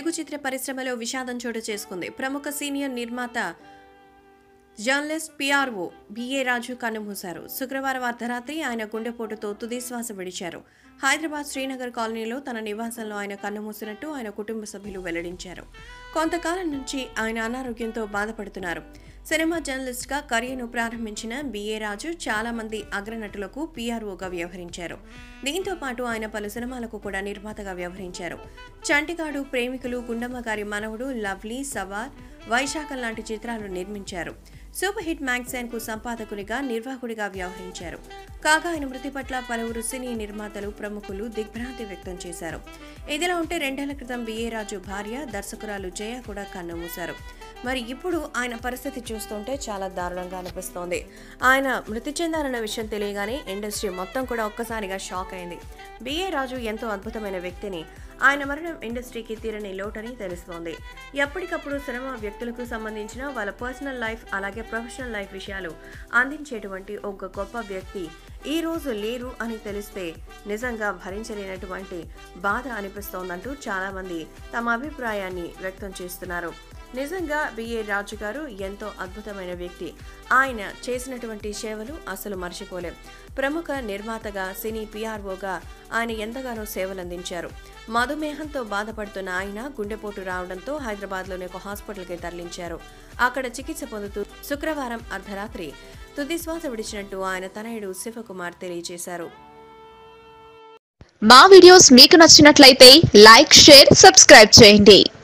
తెలుగు చిత్ర పరిశ్రమలో విషాదం చోటు చేసుకుంది ప్రముఖ సీనియర్ నిర్మాత జర్నలిస్ట్ పిఆర్ఓ బిఏ రాజు కన్నుమూశారు శుక్రవారం అర్ధరాత్రి ఆయన గుండెపోటుతో తుదిశ్వాస విడిచారు హైదరాబాద్ శ్రీనగర్ కాలనీలో తన నివాసంలో ఆయన కన్నుమూసినట్టు ఆయన కుటుంబ సభ్యులు వెల్లడించారు కొంతకాలం నుంచి ఆయన అనారోగ్యంతో బాధపడుతున్నారు సినిమా జర్నలిస్ట్గా కెరీర్ను ప్రారంభించిన బిఏ రాజు చాలా మంది అగ్రనటులకు పీఆర్ఓగా వ్యవహరించారు దీంతో పాటు ఆయన పలు సినిమాలకు కూడా నిర్మాతగా వ్యవహరించారు చంటిగాడు ప్రేమికులు గుండమ్మ గారి మనవడు లవ్లీ సవార్ వైశాఖం లాంటి చిత్రాలు నిర్మించారు సూపర్ హిట్ మ్యాగజైన్ కు సంపాదకునిగా నిర్వాహకుడిగా వ్యవహరించారు కాగా ఆయన మృతి పట్ల పలువురు సినీ నిర్మాతలు ప్రముఖులు దిగ్భ్రాంతి వ్యక్తం చేశారు ఇదిలా ఉంటే రెండేళ్ల క్రితం బిఏ రాజు భార్య దర్శకురాలు జయ కూడా కన్నుమూశారు మరి ఇప్పుడు ఆయన పరిస్థితి చూస్తుంటే చాలా దారుణంగా అనిపిస్తోంది ఆయన మృతి చెందారన్న విషయం తెలియగానే ఇండస్ట్రీ మొత్తం కూడా ఒక్కసారిగా షాక్ అయింది బిఏ రాజు ఎంతో అద్భుతమైన వ్యక్తిని ఆయన మరణం ఇండస్ట్రీకి తీరని లోటని తెలుస్తోంది ఎప్పటికప్పుడు సినిమా వ్యక్తులకు సంబంధించిన వాళ్ళ పర్సనల్ లైఫ్ అలాగే ప్రొఫెషనల్ లైఫ్ విషయాలు అందించేటువంటి ఒక గొప్ప వ్యక్తి ఈ రోజు లేరు అని తెలిస్తే నిజంగా భరించలేనటువంటి బాధ అనిపిస్తోందంటూ చాలామంది తమ అభిప్రాయాన్ని వ్యక్తం చేస్తున్నారు నిజంగా బిఏ రాజు గారు ఎంతో అద్భుతమైన వ్యక్తి ఆయన చేసినటువంటి సేవలు అసలు మర్చిపోలేం ప్రముఖ నిర్మాతగా సినీ పిఆర్ఓగా ఆయన ఎంతగానో సేవలందించారు మధుమేహంతో బాధపడుతున్న ఆయన గుండెపోటు రావడంతో హైదరాబాద్లోని ఒక హాస్పిటల్కి తరలించారు అక్కడ చికిత్స పొందుతూ శుక్రవారం అర్ధరాత్రి తుదిశ్వాస విడిచినట్టు ఆయన తనయుడు శివకుమార్ తెలియజేశారు మా వీడియోస్ మీకు నచ్చినట్లయితే లైక్ షేర్ సబ్స్క్రైబ్ చేయండి